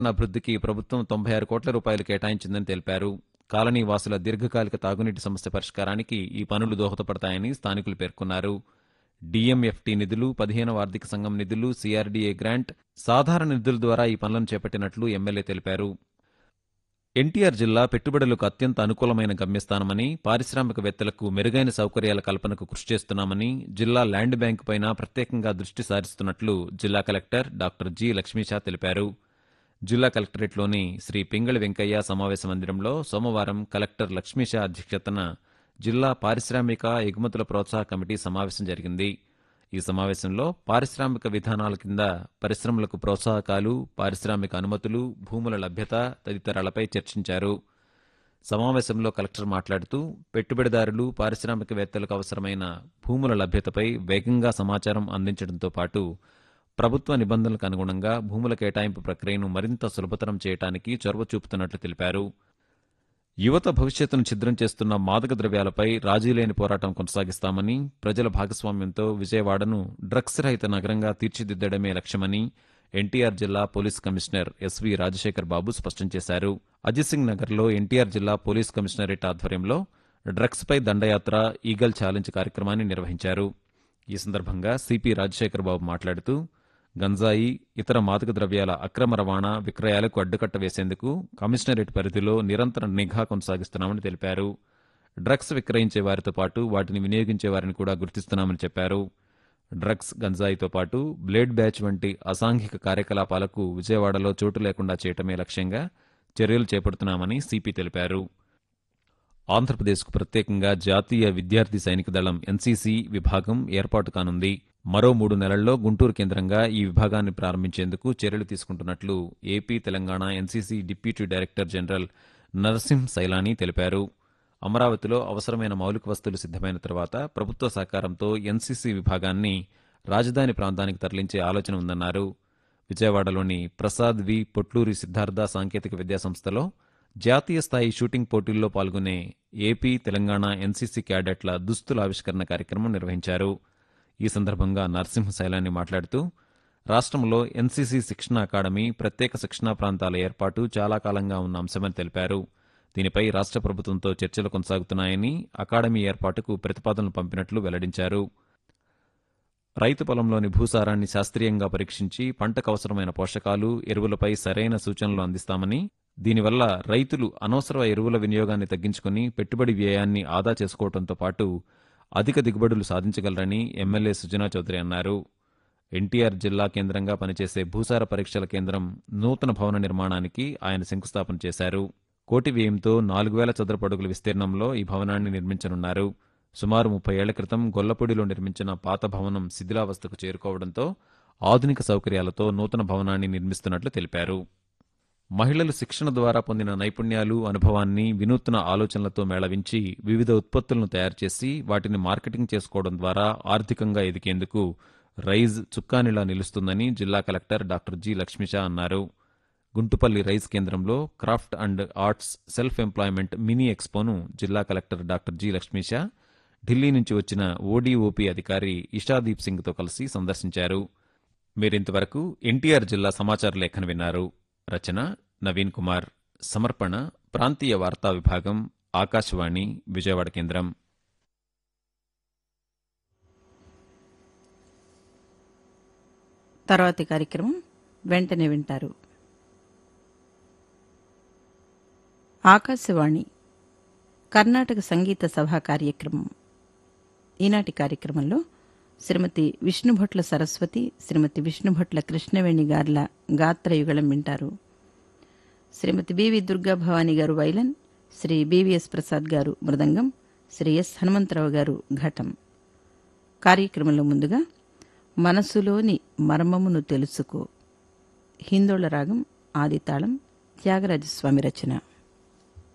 అభివృద్ధికి ప్రభుత్వం తొంభై ఆరు కోట్ల రూపాయలు కేటాయించిందని తెలిపారు కాలనీ వాసుల దీర్ఘకాలిక తాగునీటి సమస్య పరిష్కారానికి ఈ పనులు దోహదపడతాయని స్థానికులు పేర్కొన్నారు డిఎంఎఫ్టి నిధులు పదిహేనవ ఆర్థిక సంఘం నిధులు సిఆర్డీఏ గ్రాంట్ సాధారణ నిధుల ద్వారా ఈ పనులను చేపట్టినట్లు ఎమ్మెల్యే తెలిపారు ఎన్టీఆర్ జిల్లా పెట్టుబడులకు అత్యంత అనుకూలమైన గమ్యస్థానమని పారిశ్రామికవేత్తలకు మెరుగైన సౌకర్యాల కల్పనకు కృషి చేస్తున్నామని జిల్లా ల్యాండ్ బ్యాంకు పైన ప్రత్యేకంగా దృష్టి సారిస్తున్నట్లు జిల్లా కలెక్టర్ డాక్టర్ జి లక్ష్మీషా తెలిపారు జిల్లా కలెక్టరేట్లోని శ్రీ పింగళి వెంకయ్య సమావేశ మందిరంలో సోమవారం కలెక్టర్ లక్ష్మీషా అధ్యక్షతన జిల్లా పారిశ్రామిక ఎగుమతుల ప్రోత్సాహ కమిటీ సమావేశం జరిగింది ఈ సమావేశంలో పారిశ్రామిక విధానాల కింద పరిశ్రమలకు ప్రోత్సాహకాలు పారిశ్రామిక అనుమతులు భూముల లభ్యత తదితరాలపై చర్చించారు సమావేశంలో కలెక్టర్ మాట్లాడుతూ పెట్టుబడిదారులు పారిశ్రామికవేత్తలకు అవసరమైన భూముల లభ్యతపై వేగంగా సమాచారం అందించడంతో పాటు ప్రభుత్వ నిబంధనలకు అనుగుణంగా భూముల కేటాయింపు ప్రక్రియను మరింత సులభతరం చేయడానికి చొరవ చూపుతున్నట్లు తెలిపారు యువత భవిష్యత్తును ఛిద్రం చేస్తున్న మాదక ద్రవ్యాలపై రాజీలేని పోరాటం కొనసాగిస్తామని ప్రజల భాగస్వామ్యంతో విజయవాడను డ్రగ్స్ రహిత నగరంగా తీర్చిదిద్దడమే లక్ష్యమని ఎన్టీఆర్ జిల్లా police commissioner S V Rajasekhar Babu స్పష్టం చేశారు అజిత్ నగర్లో ఎన్టీఆర్ జిల్లా పోలీస్ కమిషనరేట్ ఆధ్వర్యంలో డ్రగ్స్పై దండయాత్ర ఈగల్ ఛాలెంజ్ కార్యక్రమాన్ని నిర్వహించారు ఈ సందర్భంగా సిపి రాజశేఖర్ బాబు మాట్లాడుతూ గంజాయి ఇతర మాదక ద్రవ్యాల అక్రమ రవాణా విక్రయాలకు అడ్డుకట్ట వేసేందుకు కమిషనరేట్ పరిధిలో నిరంతర నిఘా కొనసాగిస్తున్నామని తెలిపారు డ్రగ్స్ విక్రయించే వారితో పాటు వాటిని వినియోగించే వారిని కూడా గుర్తిస్తున్నామని చెప్పారు డ్రగ్స్ గంజాయితో పాటు బ్లేడ్ బ్యాచ్ వంటి అసాంఘిక కార్యకలాపాలకు విజయవాడలో చోటు లేకుండా చేయటమే లక్ష్యంగా చర్యలు చేపడుతున్నామని సిపి తెలిపారు ఆంధ్రప్రదేశ్కు ప్రత్యేకంగా జాతీయ విద్యార్థి సైనిక దళం ఎన్సీసీ విభాగం ఏర్పాటు కానుంది మరో మూడు నెలల్లో గుంటూరు కేంద్రంగా ఈ విభాగాన్ని ప్రారంభించేందుకు చర్యలు తీసుకుంటున్నట్లు AP Telangana NCC deputy director general Narasimha Sailani తెలిపారు అమరావతిలో అవసరమైన మౌలిక వస్తువులు సిద్ధమైన తర్వాత ప్రభుత్వ సహకారంతో ఎన్సీసీ విభాగాన్ని రాజధాని ప్రాంతానికి తరలించే ఆలోచన ఉందన్నారు విజయవాడలోని ప్రసాద్ వి పొట్లూరి సిద్ధార్థ సాంకేతిక విద్యా సంస్థలో జాతీయ స్థాయి షూటింగ్ పోటీల్లో పాల్గొనే ఏపీ తెలంగాణ ఎన్సీసీ క్యాడెట్ల దుస్తుల ఆవిష్కరణ కార్యక్రమం నిర్వహించారు ఈ సందర్భంగా నరసింహ శైలాని మాట్లాడుతూ రాష్ట్రంలో ఎన్సీసీ శిక్షణ అకాడమీ ప్రత్యేక శిక్షణా ప్రాంతాల ఏర్పాటు చాలా కాలంగా ఉన్న అంశమని తెలిపారు దీనిపై రాష్ట్ర ప్రభుత్వంతో చర్చలు కొనసాగుతున్నాయని అకాడమీ ఏర్పాటుకు ప్రతిపాదనలు పంపినట్లు వెల్లడించారు రైతు పొలంలోని భూసారాన్ని శాస్త్రీయంగా పరీక్షించి పంటకు అవసరమైన పోషకాలు ఎరువులపై సరైన సూచనలు అందిస్తామని దీనివల్ల రైతులు అనవసర ఎరువుల వినియోగాన్ని తగ్గించుకుని పెట్టుబడి వ్యయాన్ని ఆదా చేసుకోవడంతో పాటు అధిక దిగుబడులు సాధించగలరని ఎమ్మెల్యే సుజనా చౌదరి అన్నారు ఎన్టీఆర్ జిల్లా కేంద్రంగా పనిచేసే భూసార పరీక్షల కేంద్రం నూతన భవన నిర్మాణానికి ఆయన శంకుస్థాపన చేశారు కోటి వ్యయంతో నాలుగు వేల చదరపడుగుల విస్తీర్ణంలో ఈ భవనాన్ని నిర్మించనున్నారు సుమారు ముప్పై ఏళ్ల క్రితం గొల్లపూడిలో నిర్మించిన పాత భవనం శిథిలావస్థకు చేరుకోవడంతో ఆధునిక సౌకర్యాలతో నూతన భవనాన్ని నిర్మిస్తున్నట్లు తెలిపారు మహిళలు శిక్షణ ద్వారా పొందిన నైపుణ్యాలు అనుభవాన్ని వినూత్న ఆలోచనలతో మేళవించి వివిధ ఉత్పత్తులను తయారు చేసి వాటిని మార్కెటింగ్ చేసుకోవడం ద్వారా ఆర్థికంగా ఎదిగేందుకు రైజ్ చుక్కానిలా నిలుస్తుందని జిల్లా కలెక్టర్ డాక్టర్ జి లక్ష్మిషా అన్నారు గుంటుపల్లి రైస్ కేంద్రంలో craft and arts self employment mini ఎక్స్పోను జిల్లా collector doctor G Lakshmisha Delhi నుంచి వచ్చిన ఓడీఓపీ అధికారి ఇషాదీప్ సింగ్తో కలిసి సందర్శించారు మీరింతవరకు ఎన్టీఆర్ జిల్లా సమాచార లేఖను విన్నారు రచన నవీన్ కుమార్ సమర్పణ ప్రాంతీయ వార్తా విభాగం ఆకాశవాణి విజయవాడ కేంద్రం తర్వాతి కార్యక్రమం వెంటనే వింటారు ఆకాశవాణి కర్ణాటక సంగీత సభా కార్యక్రమం ఈనాటి కార్యక్రమంలో శ్రీమతి విష్ణుభట్ల సరస్వతి శ్రీమతి విష్ణుభట్ల కృష్ణవేణి గార్ల గాత్రయుగళం వింటారు శ్రీమతి బివి దుర్గా భవానీ గారు వైలన్ శ్రీ బివిఎస్ ప్రసాద్ గారు మృదంగం శ్రీ ఎస్ హనుమంతరావు గారు ఘటం కార్యక్రమంలో ముందుగా మనసులోని మర్మమును తెలుసుకో హిందోళ రాగం ఆదితాళం త్యాగరాజస్వామి రచన